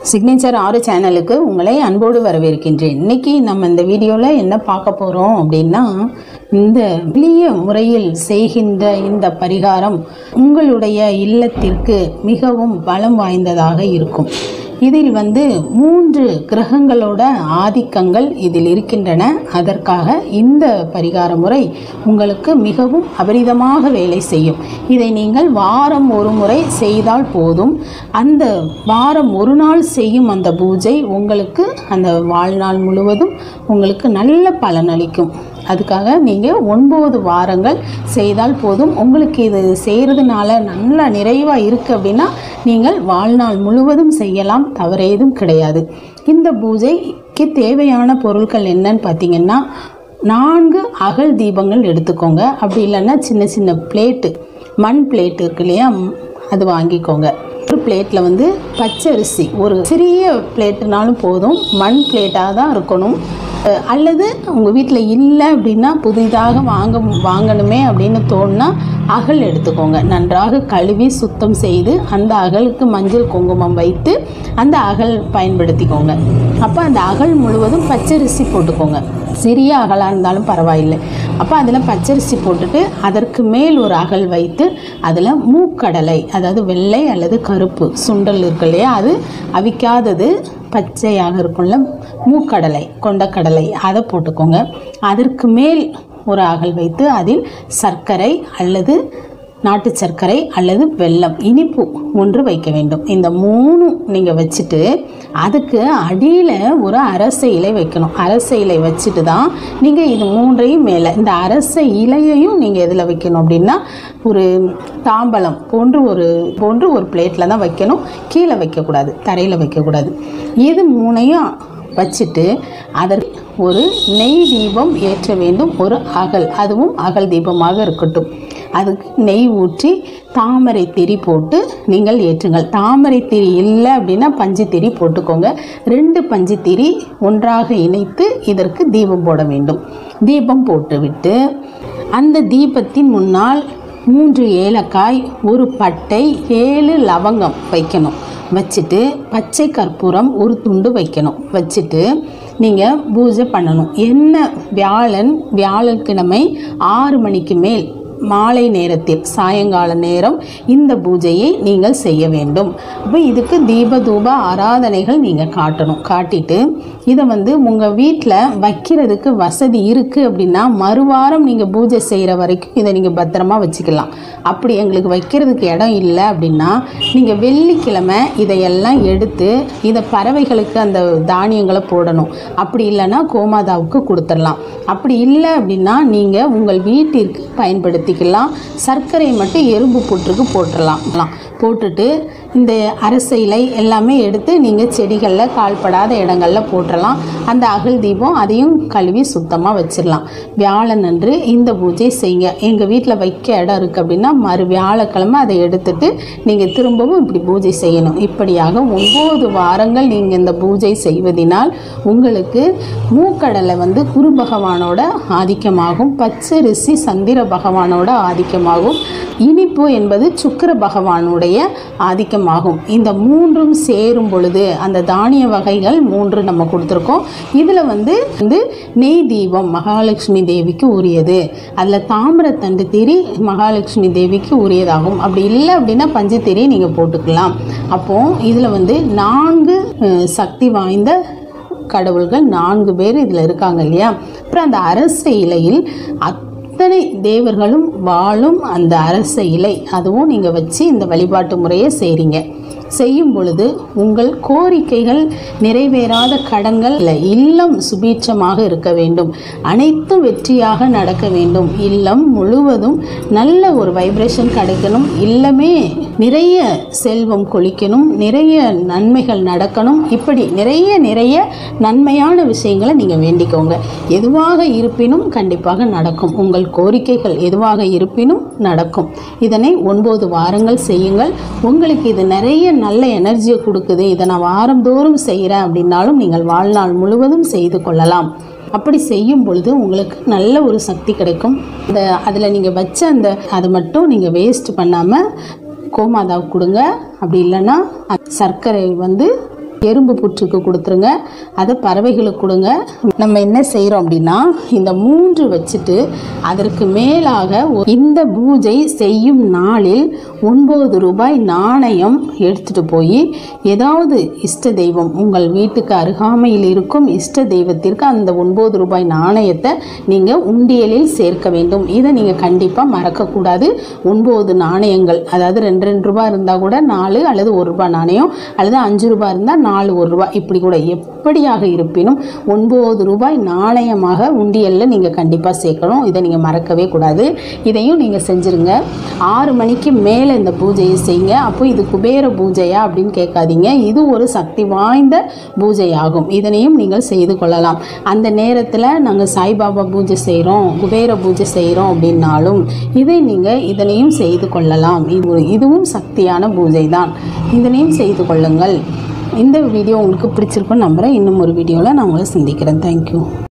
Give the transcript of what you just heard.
signature ஆறு சேனலுக்கு உங்களை அன்போடு வரவேற்கின்றேன் இன்னைக்கு நம்ம இந்த வீடியோவில் என்ன பார்க்க போகிறோம் அப்படின்னா இந்த எளிய முறையில் செய்கின்ற இந்த பரிகாரம் உங்களுடைய இல்லத்திற்கு மிகவும் பலம் வாய்ந்ததாக இருக்கும் இதில் வந்து மூன்று கிரகங்களோட ஆதிக்கங்கள் இதில் இருக்கின்றன அதற்காக இந்த பரிகார முறை உங்களுக்கு மிகவும் அபரிதமாக வேலை செய்யும் இதை நீங்கள் வாரம் ஒரு முறை செய்தால் போதும் அந்த வாரம் ஒரு நாள் செய்யும் அந்த பூஜை உங்களுக்கு அந்த வாழ்நாள் முழுவதும் உங்களுக்கு நல்ல பலனளிக்கும் அதுக்காக நீங்கள் ஒன்பது வாரங்கள் செய்தால் போதும் உங்களுக்கு இது செய்கிறதுனால நல்ல நிறைவாக இருக்குது அப்படின்னா நீங்கள் வாழ்நாள் முழுவதும் செய்யலாம் தவறேதும் கிடையாது இந்த பூஜைக்கு தேவையான பொருட்கள் என்னன்னு பார்த்தீங்கன்னா நான்கு அகல் தீபங்கள் எடுத்துக்கோங்க அப்படி இல்லைன்னா சின்ன சின்ன பிளேட்டு மண் பிளேட் இருக்கு இல்லையா அது வாங்கிக்கோங்க ஒரு பிளேட்டில் வந்து பச்சரிசி ஒரு சிறிய பிளேட்டுனாலும் போதும் மண் பிளேட்டாக தான் இருக்கணும் அஹ் அல்லது உங்கள் வீட்டில் இல்லை அப்படின்னா புதிதாக வாங்க வாங்கணுமே அப்படின்னு தோணுனா அகல் எடுத்துக்கோங்க நன்றாக கழுவி சுத்தம் செய்து அந்த அகலுக்கு மஞ்சள் குங்குமம் வைத்து அந்த அகல் பயன்படுத்திக்கோங்க அப்போ அந்த அகல் முழுவதும் பச்சரிசி போட்டுக்கோங்க சிறிய அகலாக இருந்தாலும் பரவாயில்லை அப்போ அதில் பச்சரிசி போட்டுட்டு அதற்கு மேல் ஒரு அகல் வைத்து அதில் மூக்கடலை அதாவது வெள்ளை அல்லது கருப்பு சுண்டல் இருக்கு இல்லையா அது அவிக்காதது பச்சையாக இருக்கும்ல மூக்கடலை கொண்டக்கடலை அதை போட்டுக்கோங்க அதற்கு மேல் ஒரு அகல் வைத்து அதில் சர்க்கரை அல்லது நாட்டு சர்க்கரை அல்லது வெல்லம் இனிப்பு ஒன்று வைக்க வேண்டும் இந்த மூணும் நீங்கள் வச்சுட்டு அதுக்கு அடியில் ஒரு அரச இலை வைக்கணும் அரச இலை வச்சுட்டு தான் நீங்கள் இது மூன்றையும் மேலே இந்த அரச இலையையும் நீங்கள் எதில் வைக்கணும் அப்படின்னா ஒரு தாம்பலம் போன்று ஒரு போன்று ஒரு பிளேட்டில் தான் வைக்கணும் கீழே வைக்கக்கூடாது தரையில் வைக்கக்கூடாது இது மூணையும் வச்சுட்டு அதற்கு ஒரு நெய் தீபம் ஏற்ற வேண்டும் ஒரு அகல் அதுவும் அகல் தீபமாக இருக்கட்டும் அதுக்கு நெய் ஊற்றி தாமரை திரி போட்டு நீங்கள் ஏற்றுங்கள் தாமரை திரி இல்லை அப்படின்னா பஞ்சு திரி போட்டுக்கோங்க ரெண்டு பஞ்சு திரி ஒன்றாக இணைத்து இதற்கு தீபம் போட வேண்டும் தீபம் போட்டுவிட்டு அந்த தீபத்தின் முன்னால் மூன்று ஏலக்காய் ஒரு பட்டை ஏழு லவங்கம் வைக்கணும் வச்சுட்டு பச்சை கற்பூரம் ஒரு துண்டு வைக்கணும் வச்சுட்டு நீங்கள் பூஜை பண்ணணும் என்ன வியாழன் வியாழக்கிழமை ஆறு மணிக்கு மேல் மாலை நேரத்தில் சாயங்கால நேரம் இந்த பூஜையை நீங்கள் செய்ய வேண்டும் அப்போ இதுக்கு தீப தூப ஆராதனைகள் நீங்கள் காட்டணும் காட்டிட்டு இதை வந்து உங்கள் வீட்டில் வைக்கிறதுக்கு வசதி இருக்குது அப்படின்னா மறுவாரம் நீங்கள் பூஜை செய்கிற வரைக்கும் இதை நீங்கள் பத்திரமா வச்சுக்கலாம் அப்படி எங்களுக்கு வைக்கிறதுக்கு இடம் இல்லை அப்படின்னா நீங்கள் வெள்ளிக்கிழமை இதையெல்லாம் எடுத்து இதை பறவைகளுக்கு அந்த தானியங்களை போடணும் அப்படி இல்லைன்னா கோமாதாவுக்கு கொடுத்துடலாம் அப்படி இல்லை அப்படின்னா நீங்கள் உங்கள் வீட்டிற்கு பயன்படுத்திக்கலாம் சர்க்கரை மட்டும் எறும்பு புற்றுக்கு போட்டுடலாம் போட்டுட்டு இந்த அரச இலை எல்லாமே எடுத்து நீங்கள் செடிகளில் கால்படாத இடங்களில் போட்டுடலாம் அந்த அகல் தீபம் அதையும் கழுவி சுத்தமாக வச்சிடலாம் வியாழன் அன்று இந்த பூஜை செய்யுங்க எங்கள் வீட்டில் வைக்க இடம் இருக்குது அப்படின்னா மறு வியாழக்கிழமை அதை எடுத்துட்டு நீங்கள் திரும்பவும் இப்படி பூஜை செய்யணும் இப்படியாக ஒம்பது வாரங்கள் நீங்கள் இந்த பூஜை செய்வதினால் உங்களுக்கு மூக்கடலை வந்து குரு பகவானோட ஆதிக்கமாகும் பச்சரிசி சந்திர பகவானோட ஆதிக்கமாகும் இனிப்பு என்பது சுக்கிர பகவானுடைய ஆதிக்கமாகும் இந்த மூன்றும் சேரும் பொழுது அந்த தானிய வகைகள் மூன்று நம்ம கொடுத்துருக்கோம் இதில் வந்து வந்து நெய் தீபம் மகாலட்சுமி தேவிக்கு உரியது அதில் தாமிரத்தண்டு திரி மகாலட்சுமி தேவிக்கு உரியதாகும் அப்படி இல்லை அப்படின்னா பஞ்சு திரி நீங்கள் போட்டுக்கலாம் அப்போது இதில் வந்து நான்கு அஹ், சக்தி வாய்ந்த கடவுள்கள் நான்கு பேர் இதில் இருக்காங்க இல்லையா அப்புறம் அந்த அரச இலையில் அத்தனை தேவர்களும் வாழும் அந்த அரச இலை அதுவும் நீங்கள் வச்சு இந்த வழிபாட்டு முறையை செய்கிறீங்க செய்யும் பொழுது உங்கள் கோரிக்கைகள் நிறைவேறாத கடன்கள் இல்லை இல்லம் சுபீட்சமாக இருக்க வேண்டும் அனைத்தும் வெற்றியாக நடக்க வேண்டும் இல்லம் முழுவதும் நல்ல ஒரு வைப்ரேஷன் கிடைக்கணும் இல்லமே நிறைய செல்வம் கொளிக்கணும் நிறைய நன்மைகள் நடக்கணும் இப்படி நிறைய நிறைய நன்மையான விஷயங்களை நீங்கள் வேண்டிக்கோங்க எதுவாக இருப்பினும் கண்டிப்பாக நடக்கும் உங்கள் கோரிக்கைகள் எதுவாக இருப்பினும் நடக்கும் இதனை ஒன்பது வாரங்கள் செய்யுங்கள் உங்களுக்கு இது நிறைய நல்ல எனர்ஜியை கொடுக்குது இதை நான் வாரந்தோறும் செய்கிறேன் அப்படின்னாலும் நீங்கள் வாழ்நாள் முழுவதும் செய்து கொள்ளலாம் அப்படி செய்யும் பொழுது உங்களுக்கு நல்ல ஒரு சக்தி கிடைக்கும் இந்த அதில் நீங்கள் வச்ச அந்த அதை மட்டும் நீங்கள் வேஸ்ட் பண்ணாமல் கோமாதாவுக்கு கொடுங்க அப்படி இல்லைன்னா சர்க்கரை வந்து எறும்பு புற்றுக்கு கொடுத்துருங்க அதை பறவைகளுக்கு கொடுங்க நம்ம என்ன செய்கிறோம் அப்படின்னா இந்த மூன்று வச்சுட்டு அதற்கு மேலாக ஒ- இந்த பூஜை செய்யும் நாளில் ஒன்பது ரூபாய் நாணயம் எடுத்துட்டு போய் ஏதாவது இஷ்ட தெய்வம் உங்கள் வீட்டுக்கு அருகாமையில் இருக்கும் இஷ்ட தெய்வத்திற்கு அந்த ஒன்பது ரூபாய் நாணயத்தை நீங்கள் உண்டியலில் சேர்க்க வேண்டும் இதை நீங்கள் கண்டிப்பாக மறக்கக்கூடாது ஒன்பது நாணயங்கள் அதாவது ரெண்டு ரெண்டு ரூபாய் இருந்தால் கூட நாலு அல்லது ஒரு ரூபாய் நாணயம் அல்லது அஞ்சு ரூபாய் இருந்தால் நாலு ஒரு ரூபாய் இப்படி கூட எப்படியாக இருப்பினும் ஒன்பது ரூபாய் நாணயமாக உண்டியலில் நீங்கள் கண்டிப்பாக சேர்க்கணும் இதை நீங்கள் மறக்கவே கூடாது இதையும் நீங்கள் செஞ்சுருங்க ஆறு மணிக்கு மேலே இந்த பூஜையை செய்யுங்க அப்போ இது குபேர பூஜையா அப்படின்னு கேட்காதீங்க இது ஒரு சக்தி வாய்ந்த பூஜையாகும் இதனையும் நீங்கள் செய்து கொள்ளலாம் அந்த நேரத்தில் நாங்கள் சாய்பாபா பூஜை செய்கிறோம் குபேர பூஜை செய்கிறோம் அப்படின்னாலும் இதை நீங்கள் இதனையும் செய்து கொள்ளலாம் இது இதுவும் சக்தியான பூஜை தான் இதனையும் செய்து கொள்ளுங்கள் இந்த வீடியோ உங்களுக்கு பிடிச்சிருக்குன்னு நம்புகிறேன் இன்னும் ஒரு வீடியோவில் நான் உங்களை சந்திக்கிறேன் தேங்க்யூ